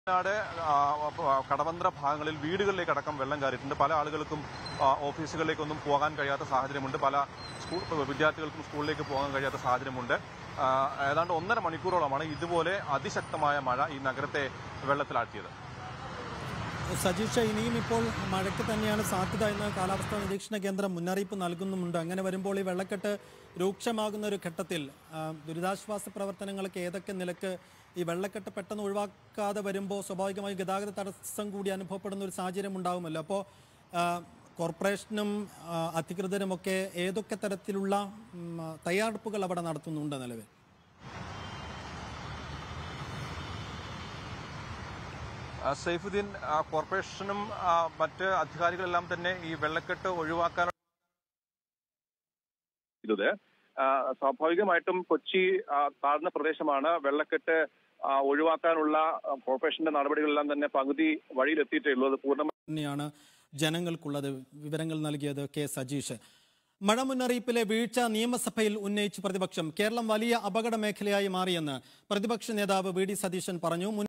വയനാട് ആ, ആ, കടവന്ത്ര ഭാഗങ്ങളിൽ വീടുകളിലേക്ക് അടക്കം വെള്ളം കയറിയിട്ടുണ്ട് പല ആളുകൾക്കും ആ, ഓഫീസുകളിലേക്കൊന്നും പോകാൻ കഴിയാത്ത സാഹചര്യമുണ്ട് പല സ്കൂൾ വിദ്യാർത്ഥികൾക്കും സ്കൂളിലേക്ക് പോകാൻ കഴിയാത്ത സാഹചര്യമുണ്ട് ആ, ഏതാണ്ട് ഒന്നര മണിക്കൂറോളമാണ് ഇതുപോലെ അതിശക്തമായ മഴ ഈ നഗരത്തെ വെള്ളത്തിലാഴ്ത്തിയത് സജീഷ ഇനിയും ഇപ്പോൾ മഴയ്ക്ക് തന്നെയാണ് സാധ്യത എന്ന് കാലാവസ്ഥാ നിരീക്ഷണ കേന്ദ്രം മുന്നറിയിപ്പ് നൽകുന്നുമുണ്ട് അങ്ങനെ വരുമ്പോൾ ഈ വെള്ളക്കെട്ട് രൂക്ഷമാകുന്ന ഒരു ഘട്ടത്തിൽ ആ, ദുരിതാശ്വാസ പ്രവർത്തനങ്ങൾക്ക് ഏതൊക്കെ നിലക്ക് ഈ വെള്ളക്കെട്ട് പെട്ടെന്ന് ഒഴിവാക്കാതെ വരുമ്പോൾ സ്വാഭാവികമായി ഗതാഗത തടസ്സം കൂടി അനുഭവപ്പെടുന്ന ഒരു സാഹചര്യം ഉണ്ടാകുമല്ലോ അപ്പോൾ കോർപ്പറേഷനും ആ, അധികൃതരുമൊക്കെ ഏതൊക്കെ തരത്തിലുള്ള ഉം, തയ്യാറെടുപ്പുകൾ അവിടെ നടത്തുന്നുണ്ട് നിലവിൽ ആ, സൈഫുദ്ദീൻ ആ, കോർപ്പറേഷനും ആ, മറ്റ് അധികാരികളെല്ലാം തന്നെ ഈ വെള്ളക്കെട്ട് ഒഴിവാക്കാൻ ചെയ്തത് ആ, സ്വാഭാവികമായിട്ടും കൊച്ചി ആ, താഴ്ന്ന പ്രദേശമാണ് വെള്ളക്കെട്ട് ആ, ഒഴിവാക്കാനുള്ള ആ, കോർപ്പറേഷന്റെ നടപടികളെല്ലാം തന്നെ പകുതി വഴിയിലെത്തിയിട്ടേ ഉള്ളൂ അത് പൂർണ്ണമായി തന്നെയാണ് ജനങ്ങൾക്കുള്ളത് വിവരങ്ങൾ നൽകിയത് കെ സജീഷ് മഴ മുന്നറിയിപ്പിലെ വീഴ്ച നിയമസഭയിൽ ഉന്നയിച്ച് പ്രതിപക്ഷം കേരളം വലിയ അപകട മേഖലയായി മാറിയെന്ന് പ്രതിപക്ഷ നേതാവ് വി ഡി സതീശൻ പറഞ്ഞു മുൻ